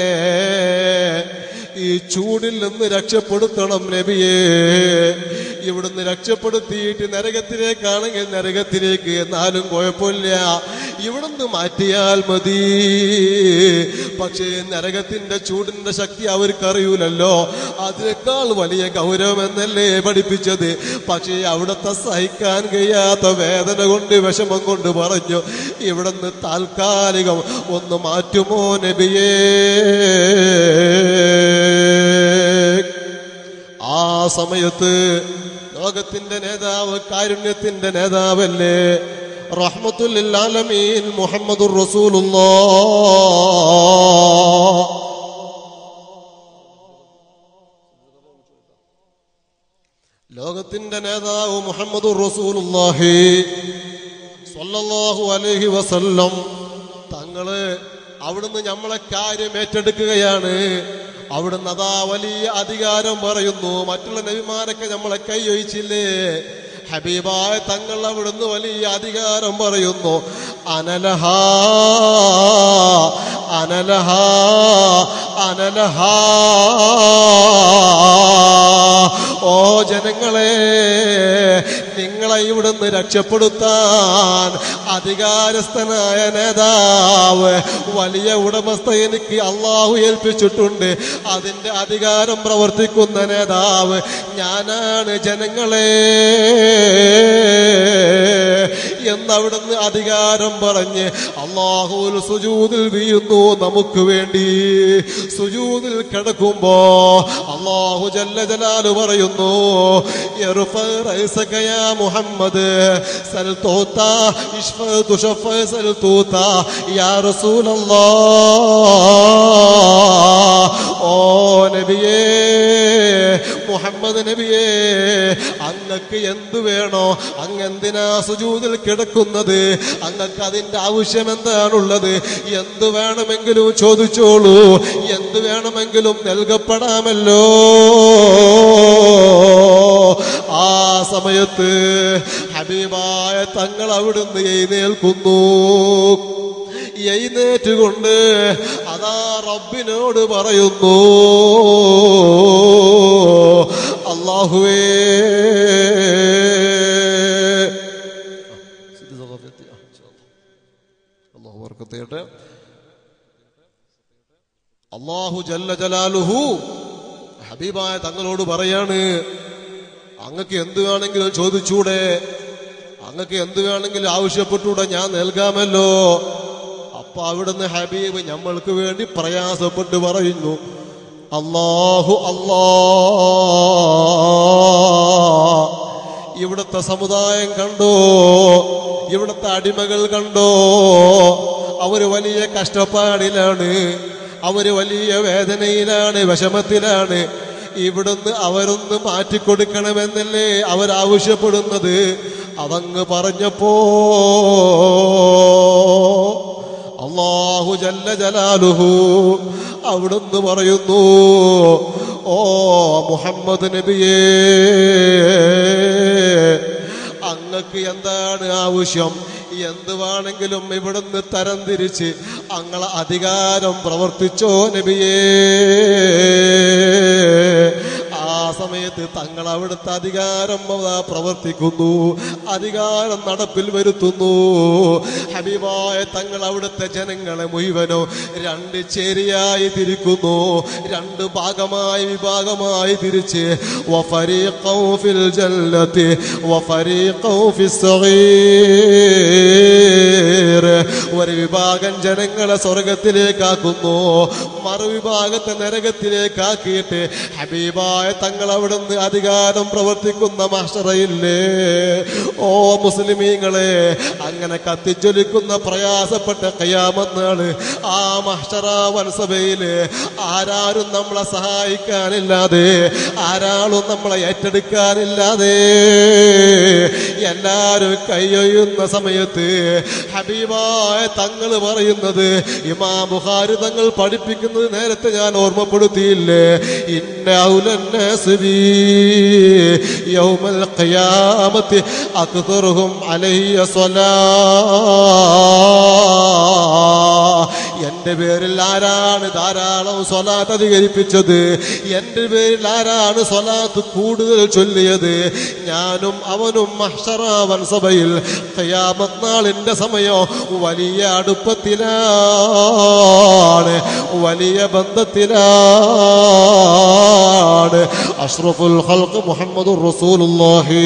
ഈ ചൂടിൽ നിന്ന് രക്ഷപ്പെടുത്തണം നബിയേ ഇവിടുന്ന് രക്ഷപ്പെടുത്തിയിട്ട് നരകത്തിലേക്കാണെങ്കിൽ നരകത്തിലേക്ക് എന്നാലും കുഴപ്പമില്ല ഇവിടുന്ന് മാറ്റിയാൽ മതി പക്ഷേ നരകത്തിന്റെ ചൂടിന്റെ ശക്തി അവർക്കറിയൂലല്ലോ അതിനേക്കാൾ വലിയ ഗൗരവം എന്നല്ലേ പഠിപ്പിച്ചത് പക്ഷേ അവിടുത്തെ സഹിക്കാൻ കഴിയാത്ത വേദന കൊണ്ട് വിഷമം കൊണ്ട് പറഞ്ഞു ഇവിടുന്ന് താൽക്കാലികം ഒന്ന് മാറ്റുമോ നബിയേ ആ സമയത്ത് ലോകത്തിന്റെ നേതാവ് കാരുണ്യത്തിന്റെ നേതാവല്ലേ റഹ്മത്തുല്ലാലമീൻ മുഹമ്മദുർ റസൂലുള്ളാ ലോകത്തിന്റെ നേതാവ് മുഹമ്മദുർ റസൂലുള്ളാഹി സ്വല്ലല്ലാഹു അലൈഹി വസല്ലം തങ്ങള് അവിടുന്ന് നമ്മളെ കാര്യം ഏറ്റെടുക്കുകയാണ് അവിടുന്ന് അതാ വലിയ അധികാരം പറയുന്നു മറ്റുള്ള നബിമാരൊക്കെ നമ്മളെ കൈയൊഴിച്ചില്ലേ ഹബീബായ തങ്ങൾ അവിടുന്ന് വലിയ അധികാരം പറയുന്നു അനലഹ അനലഹ അനലഹ ഓ ജനങ്ങളെ നിങ്ങളെ ഇവിടുന്ന് രക്ഷപ്പെടുത്താൻ അധികാരസ്ഥനായ നേതാവ് വലിയ ഉടമസ്ഥ എനിക്ക് അള്ളാഹു ഏൽപ്പിച്ചിട്ടുണ്ട് അതിന്റെ അധികാരം പ്രവർത്തിക്കുന്ന നേതാവ് ഞാനാണ് ജനങ്ങളെ എന്നവിടുന്ന് അധികാരം പറഞ്ഞ് അള്ളാഹുൽ സുജൂദിൽ വീഴുന്നു നമുക്ക് വേണ്ടി സുജൂദിൽ കിടക്കുമ്പോ അള്ളാഹു ജല്ല ജലാല് പറയുന്നു "ഇർഫ റഅസക യാ മുഹമ്മദ് സൽ തൂത ഇഷ്ഫ തുഷഫ സൽ തൂത യാ റസൂലല്ലാഹ് ഓ നബിയേ മുഹമ്മദ് നബിയേ അങ്ങക്ക് എന്തു വേണോ അങ്ങ് എന്തിനാ സുജൂതിൽ കിടക്കുന്നത് അങ്ങക്ക് അതിന്റെ ആവശ്യം എന്താണുള്ളത് എന്തു വേണമെങ്കിലും ചോദിച്ചോളൂ എന്തു വേണമെങ്കിലും നൽകപ്പെടാമല്ലോ ആ സമയത്ത് ഹബീബായ തങ്ങൾ അവിടുന്ന് എഴുന്നേൽക്കുന്നു എഴുന്നേറ്റുകൊണ്ട് അതാ റബ്ബിനോട് പറയുന്നു അള്ളാഹുവേ അള്ളാഹു വർക്കത്തേട്ടെ അള്ളാഹു ജല്ല ജലാലുഹു ഹബീബായ തങ്ങളോട് പറയാണ് അങ്ങക്ക് എന്ത് വേണമെങ്കിലും ചോദിച്ചൂടെ അങ്ങക്ക് എന്ത് വേണമെങ്കിലും ആവശ്യപ്പെട്ടൂടെ ഞാൻ നൽകാമല്ലോ അപ്പൊ അവിടുന്ന് ഹബീബ് നമ്മൾക്ക് വേണ്ടി പ്രയാസപ്പെട്ട് പറയുന്നു അള്ളാഹു അല്ലാ ഇവിടുത്തെ സമുദായം കണ്ടോ ഇവിടുത്തെ അടിമകൾ കണ്ടോ അവര് വലിയ കഷ്ടപ്പാടിലാണ് അവര് വലിയ വേദനയിലാണ് വിഷമത്തിലാണ് ഇവിടുന്ന് അവരൊന്ന് മാറ്റിക്കൊടുക്കണമെന്നല്ലേ അവരാവശ്യപ്പെടുന്നത് അതങ്ങ് പറഞ്ഞപ്പോ അള്ളാഹു ജല്ല ജലാലുഹു അവിടുന്ന് പറയുന്നു ഓ മുഹമ്മദ് നബിയേ അങ്ങക്ക് എന്താണ് ആവശ്യം എന്ത് വേണമെങ്കിലും ഇവിടുന്ന് തരം തിരിച്ച് അങ്ങളെ അധികാരം പ്രവർത്തിച്ചോ നബിയേ ആ സമയത്ത് തങ്ങൾ അവിടുത്തെ അധികാരം അതാ പ്രവർത്തിക്കുന്നു അധികാരം നടപ്പിൽ വരുത്തുന്നു ഹബീബായ തങ്ങൾ അവിടുത്തെ ജനങ്ങളെ മുഴുവനോ രണ്ട് ചേരിയായി തിരിക്കുന്നു രണ്ട് ഭാഗമായി വിഭാഗമായി തിരിച്ച് വഫരീഖൗ ഫിൽ ജന്നത്തി വഫരീഖൗ ഫിസ് സഗീർ ഒരു വിഭാഗം ജനങ്ങളെ സ്വർഗത്തിലേക്കാക്കുന്നു മറുവിഭാഗത്തെ നരകത്തിലേക്കാക്കിയിട്ട് ഹബീബായ തങ്ങൾ അവിടുന്ന് അധികാരം പ്രവർത്തിക്കുന്ന മാസ്റ്ററയില്ലേ ഓ മുസ്ലിമീങ്ങളെ അങ്ങനെ കത്തിജ്വലിക്കുന്ന പ്രയാസപ്പെട്ട കയ്യാമെന്നാണ് ആ മഹ്ഷറ വൻസഭയില് ആരാരും നമ്മളെ സഹായിക്കാനില്ലാതെ ആരാളും നമ്മളെ ഏറ്റെടുക്കാനില്ലാതെ എല്ലാരും കൈയൊയ്യുന്ന സമയത്ത് ഹബീബായ തങ്ങൾ പറയുന്നത് ഇമാ ബുഖാരി തങ്ങൾ പഠിപ്പിക്കുന്നത് നേരത്തെ ഞാൻ ഓർമ്മപ്പെടുത്തിയില്ലേ ഇന്ന ഔലന്നാസ് ബി യൗമൽ ഖിയാമത്തി അക്തറുഹും അലയ്യ സ്വലാ എന്റെ പേരിൽ ആരാണ് ധാരാളം സ്വലാത്ത് അധികരിപ്പിച്ചത് എന്റെ പേരിൽ ആരാണ് സ്വലാത്ത് കൂടുതൽ ചൊല്ലിയത് ഞാനും അവനും മഹ്ഷറാവൻ സഭയിൽ ഖിയാമത്ത് നാളിന്റെ സമയം വലിയ അടുപ്പത്തിലാണ് വലിയ ബന്ധത്തിലാണ് അഷ്റഫുൽ ഖൽഖ് മുഹമ്മദുർ റസൂലുള്ളാഹി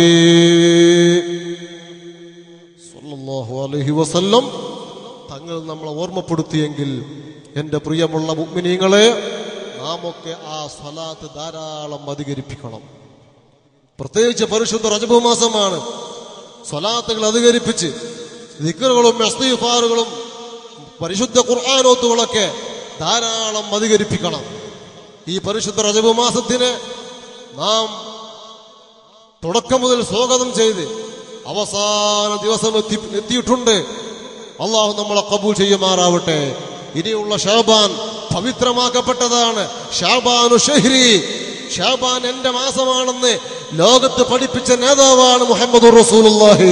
സ്വല്ലല്ലാഹു അലൈഹി വസല്ലം തങ്ങൾ നമ്മളെ ഓർമ്മപ്പെടുത്തിയെങ്കിൽ എൻ്റെ പ്രിയമുള്ള മുഗ്മിനീങ്ങളെ നാമൊക്കെ ആ സ്വലാത്ത് ധാരാളം അധികരിപ്പിക്കണം പ്രത്യേകിച്ച് പരിശുദ്ധ റജബ് മാസമാണ് സ്വലാത്തുകൾ അധികരിപ്പിച്ച് ദിക്കറുകളും മെസ്തീഫാറുകളും പരിശുദ്ധ ഖുർആാനോത്തുകളൊക്കെ ധാരാളം അധികരിപ്പിക്കണം ഈ പരിശുദ്ധ റജബ് മാസത്തിന് നാം തുടക്കം മുതൽ സ്വാഗതം ചെയ്ത് അവസാന ദിവസം എത്തി എത്തിയിട്ടുണ്ട് അള്ളാഹു നമ്മളെ കബൂൽ ചെയ്യുമാറാവട്ടെ ഇനിയുള്ള ഷാബാൻ പവിത്രമാക്കപ്പെട്ടതാണ് ഷാബാനു ഷഹ്രി ഷാബാൻ എന്റെ മാസമാണെന്ന് ലോകത്ത് പഠിപ്പിച്ച നേതാവാണ് മുഹമ്മദ് റസൂലുള്ളാഹി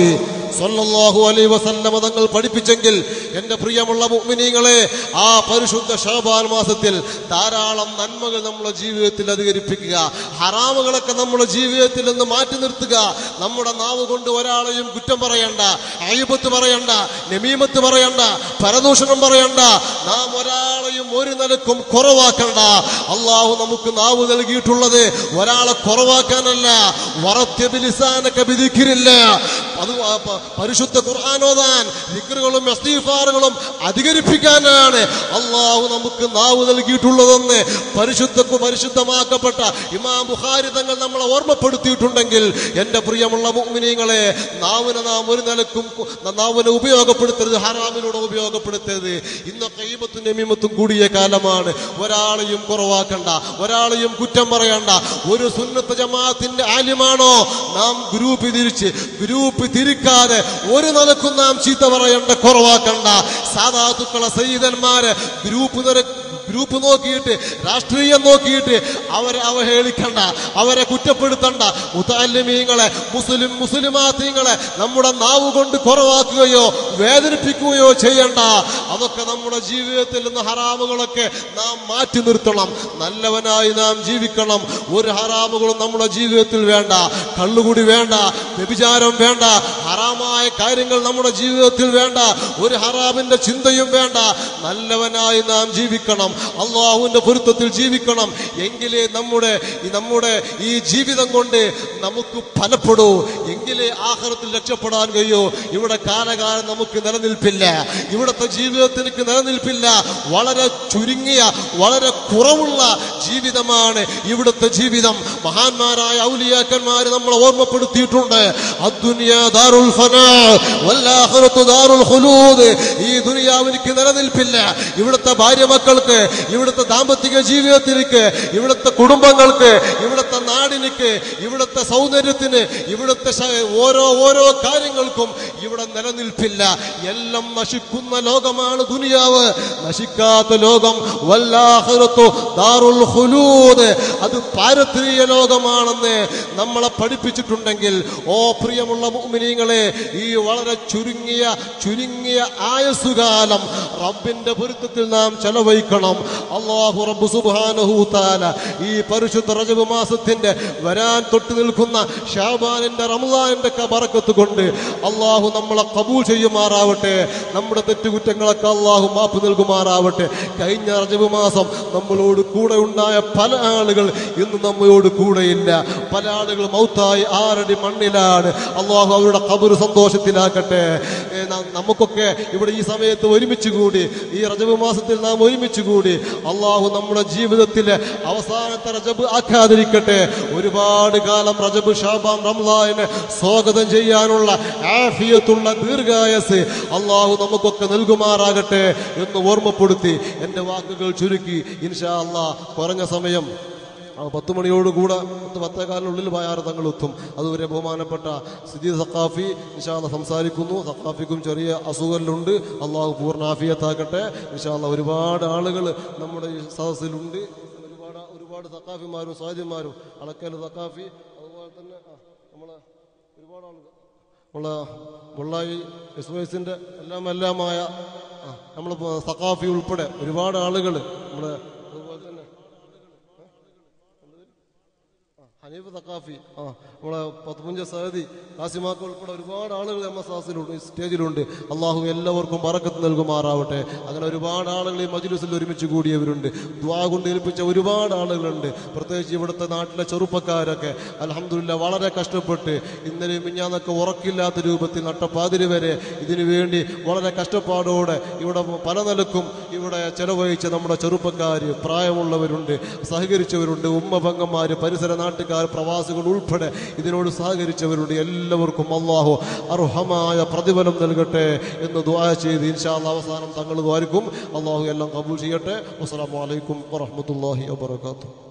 സല്ലല്ലാഹു അലൈഹി വസല്ലമ തങ്ങൾ പഠിപ്പിച്ചെങ്കിൽ എൻ്റെ പ്രിയമുള്ള മുഅ്മിനീങ്ങളെ ആ പരിശുദ്ധ ഷാബാൻ മാസത്തിൽ ധാരാളം നന്മകൾ നമ്മുടെ ജീവിതത്തിൽ അധികരിപ്പിക്കുക ഹറാമുകളൊക്കെ നമ്മുടെ ജീവിതത്തിൽ നിന്ന് മാറ്റി നിർത്തുക നമ്മുടെ നാവ് കൊണ്ട് ഒരാളെയും കുറ്റം പറയണ്ട അയ്യബത്ത് പറയണ്ട നമീമത്ത് പറയണ്ട പരദൂഷണം പറയണ്ട നാം ഒരാളെയും ഒരു നിലക്കും കുറവാക്കണ്ട അള്ളാഹു നമുക്ക് നാവ് നൽകിയിട്ടുള്ളത് ഒരാളെ കുറവാക്കാനല്ല വറത്യബിലിസാനൊക്കെ വിധിക്കില്ല അത് ആ പ- പരിശുദ്ധ ഖുർആാനോദാൻ ദിക്റുകളും ഇസ്തിഗ്ഫാറുകളും അധികരിപ്പിക്കാനാണ് അള്ളാഹു നമുക്ക് നാവ് നൽകിയിട്ടുള്ളതെന്ന് പരിശുദ്ധ പരിശുദ്ധമാക്കപ്പെട്ട ഇമാം ബുഖാരി തങ്ങൾ നമ്മളെ ഓർമ്മപ്പെടുത്തിയിട്ടുണ്ടെങ്കിൽ എൻ്റെ പ്രിയമുള്ള മുഅ്മിനീങ്ങളെ നാവിനെ നാം ഒരു നിലക്കും കു- നാവിനെ ഉപയോഗപ്പെടുത്തരുത് ഹറാമിലൂടെ ഉപയോഗപ്പെടുത്തരുത് ഇന്നൊക്കെ ഈമത്തും നമീമത്തും കൂടിയ കാലമാണ് ഒരാളെയും കുറവാക്കണ്ട ഒരാളെയും കുറ്റം പറയണ്ട ഒരു സുന്നത്ത് ജമാഅത്തിന്റെ ആലിമാണോ നാം ഗ്രൂപ്പ് തിരിച്ച് ഗ്രൂപ്പ് തിരിക്കാതെ ഒരു നിലക്കും നാം ചീത്ത പറയണ്ട കുറവാക്കണ്ട സാധാതുക്കളെ സയ്യിദന്മാരെ ഗ്രൂപ്പ് നിര ഗ്രൂപ്പ് നോക്കിയിട്ട് രാഷ്ട്രീയം നോക്കിയിട്ട് അവരെ അവഹേളിക്കണ്ട അവരെ കുറ്റപ്പെടുത്തണ്ട മുത്താലിമീങ്ങളെ മുസ്ലിം മുസ്ലിമാത്തീങ്ങളെ നമ്മുടെ നാവ് കൊണ്ട് കുറവാക്കുകയോ വേദനിപ്പിക്കുകയോ ചെയ്യണ്ട അതൊക്കെ നമ്മുടെ ജീവിതത്തിൽ നിന്ന് ഹറാമുകളൊക്കെ നാം മാറ്റി നിർത്തണം നല്ലവനായി നാം ജീവിക്കണം ഒരു ഹറാമുകളും നമ്മുടെ ജീവിതത്തിൽ വേണ്ട കള്ളുകുടി വേണ്ട വ്യഭിചാരം വേണ്ട ഹറാമായ കാര്യങ്ങൾ നമ്മുടെ ജീവിതത്തിൽ വേണ്ട ഒരു ഹറാമിന്റെ ചിന്തയും വേണ്ട നല്ലവനായി നാം ജീവിക്കണം അള്ളാഹുവിന്റെ പൊരുത്തത്തിൽ ജീവിക്കണം എങ്കിലേ നമ്മുടെ ഈ നമ്മുടെ ഈ ജീവിതം കൊണ്ട് നമുക്ക് ഫലപ്പെടൂ എങ്കിലേ ആഹാരത്തിൽ രക്ഷപ്പെടാൻ കഴിയൂ ഇവിടെ കാലകാലം നമുക്ക് നിലനിൽപ്പില്ല ഇവിടുത്തെ ജീവിതത്തിനക്ക് നിലനിൽപ്പില്ല വളരെ ചുരുങ്ങിയ വളരെ കുറവുള്ള ജീവിതമാണ് ഇവിടുത്തെ ജീവിതം മഹാന്മാരായ ഔലിയാക്കന്മാർ നമ്മളെ ഓർമ്മപ്പെടുത്തിയിട്ടുണ്ട് അദ്ദുനിയ ദാറുൽ ഫനാ വല്ലാഖിറത്തു ദാറുൽ ഖുലൂദ് ഈ ദുനിയാവിനിക്ക് നിലനിൽപ്പില്ല ഇവിടുത്തെ ഭാര്യ മക്കൾക്ക് ഇവിടുത്തെ ദാമ്പത്തിക ജീവിതത്തിലേക്ക് ഇവിടുത്തെ കുടുംബങ്ങൾക്ക് ഇവിടുത്തെ നാടിനിക്ക് ഇവിടുത്തെ സൗന്ദര്യത്തിന് ഇവിടുത്തെ ശ- ഓരോ ഓരോ കാര്യങ്ങൾക്കും ഇവിടെ നിലനിൽപ്പില്ല എല്ലാം നശിക്കുന്ന ലോകമാണ് ദുനിയാവ് നശിക്കാത്ത ലോകം വല്ലാഹിറത്തു ദാറുൽ ഖുലൂദ് അത് പാരത്രീയ ലോകമാണെന്ന് നമ്മളെ പഠിപ്പിച്ചിട്ടുണ്ടെങ്കിൽ ഓ പ്രിയമുള്ള മുഅ്മിനീങ്ങളെ ഈ വളരെ ചുരുങ്ങിയ ചുരുങ്ങിയ ആയുസ്സുകാലം റബ്ബിന്റെ പൊരുത്തത്തിൽ നാം ചെലവഴിക്കണം അള്ളാഹു റബ്ബ് സുബ്ഹാനഹു തആല ഈ പരിശുദ്ധ റജബ് മാസത്തിന്റെ വരാൻ തൊട്ട് നിൽക്കുന്ന ഷാബാനിന്റെ റമദാനിന്റെ ഒക്കെ ബറക്കത്ത് കൊണ്ട് അള്ളാഹു നമ്മളെ കബൂൽ ചെയ്യുമാറാവട്ടെ നമ്മുടെ തെറ്റുകുറ്റങ്ങളൊക്കെ അള്ളാഹു മാപ്പ് നൽകുമാറാവട്ടെ കഴിഞ്ഞ റജബ് മാസം നമ്മളോട് കൂടെ ഉണ്ടായ പല ആളുകൾ ഇന്ന് നമ്മയോട് കൂടെയില്ല പല ആളുകൾ മൗത്തായി ആറടി മണ്ണിലാണ് അള്ളാഹു അവരുടെ കബറ് സന്തോഷത്തിലാക്കട്ടെ ഏ, ന- നമുക്കൊക്കെ ഇവിടെ ഈ സമയത്ത് ഒരുമിച്ച് കൂടി ഈ റജബ് മാസത്തിൽ നാം ഒരുമിച്ച് കൂടി അള്ളാഹു നമ്മുടെ ജീവിതത്തിലെ അവസാനത്തെ റജബ് ആക്കാതിരിക്കട്ടെ ഒരുപാട് കാലം റജബ് ഷാബാം റംലാന് സ്വാഗതം ചെയ്യാനുള്ള ആഫിയത്തുള്ള ദീർഘായസ് അള്ളാഹു നമുക്കൊക്കെ നൽകുമാറാകട്ടെ എന്ന് ഓർമ്മപ്പെടുത്തി എൻ്റെ വാക്കുകൾ ചുരുക്കി ഇൻഷാ അള്ളാ കുറഞ്ഞ സമയം ആ പത്ത് മണിയോടുകൂടെ പത്ത് പത്തേകാലിനുള്ളിൽ ബയാറ് തങ്ങൾ എത്തും അതുവരെ ബഹുമാനപ്പെട്ട സിദി സക്കാഫി നിഷാദ സംസാരിക്കുന്നു സക്കാഫിക്കും ചെറിയ അസുഖങ്ങളുണ്ട് അള്ളാഹു പൂർണ്ണാഫിയത്താക്കട്ടെ നിഷാദ ഒരുപാട് ആളുകൾ നമ്മുടെ ഈ സദസ്സിലുണ്ട് ഒരുപാട് ഒരുപാട് സക്കാഫിമാരും സ്വാദിമാരും അളക്കൽ സക്കാഫി അതുപോലെ തന്നെ ആ, നമ്മളെ ഒരുപാട് ആളുകൾ നമ്മളെ മുള്ളായി എസ് വൈസിൻ്റെ എല്ലാം എല്ലാമായ ആ, നമ്മളെ സക്കാഫി ഉൾപ്പെടെ ഒരുപാട് ആളുകൾ നമ്മുടെ അതുപോലെ തന്നെ ഹനീഫ് തക്കാഫി ആ നമ്മളെ പത്തുപുഞ്ച സഹദി കാസിമാക്ക ഉൾപ്പെടെ ഒരുപാട് ആളുകൾ എം എസ് ആസിലുണ്ട് സ്റ്റേജിലുണ്ട് അള്ളാഹു എല്ലാവർക്കും പറക്കത്ത് നൽകുമാറാവട്ടെ അങ്ങനെ ഒരുപാട് ആളുകൾ ഈ മജ്ലിസിൽ ഒരുമിച്ച് കൂടിയവരുണ്ട് ദ്വാ കൊണ്ട് ഏൽപ്പിച്ച ഒരുപാട് ആളുകളുണ്ട് പ്രത്യേകിച്ച് ഇവിടുത്തെ നാട്ടിലെ ചെറുപ്പക്കാരൊക്കെ അലഹമില്ല വളരെ കഷ്ടപ്പെട്ട് ഇന്നലെ മിഞ്ഞാന്നൊക്കെ ഉറക്കില്ലാത്ത രൂപത്തിൽ നട്ടപ്പാതിരി വരെ ഇതിനു വേണ്ടി വളരെ കഷ്ടപ്പാടോടെ ഇവിടെ പല നിലക്കും ഇവിടെ ചെലവഴിച്ച നമ്മുടെ ചെറുപ്പക്കാർ പ്രായമുള്ളവരുണ്ട് സഹകരിച്ചവരുണ്ട് ഉമ്മ പെങ്ങന്മാർ പരിസര നാട്ടുകാർ പ്രവാസികൾ ഉൾപ്പെടെ ഇതിനോട് സഹകരിച്ചവരുണ്ട് എല്ലാവർക്കും അള്ളാഹു അർഹമായ പ്രതിഫലം നൽകട്ടെ എന്ന് ദുആ ചെയ്ത് ഇൻഷാല്ല അവസാനം തങ്ങൾ ദ്വാരിക്കും അള്ളാഹു എല്ലാം കബൂൽ ചെയ്യട്ടെ അസ്സലാമു അലൈക്കും വറഹ്മത്തുള്ളാഹി വബറകാതുഹു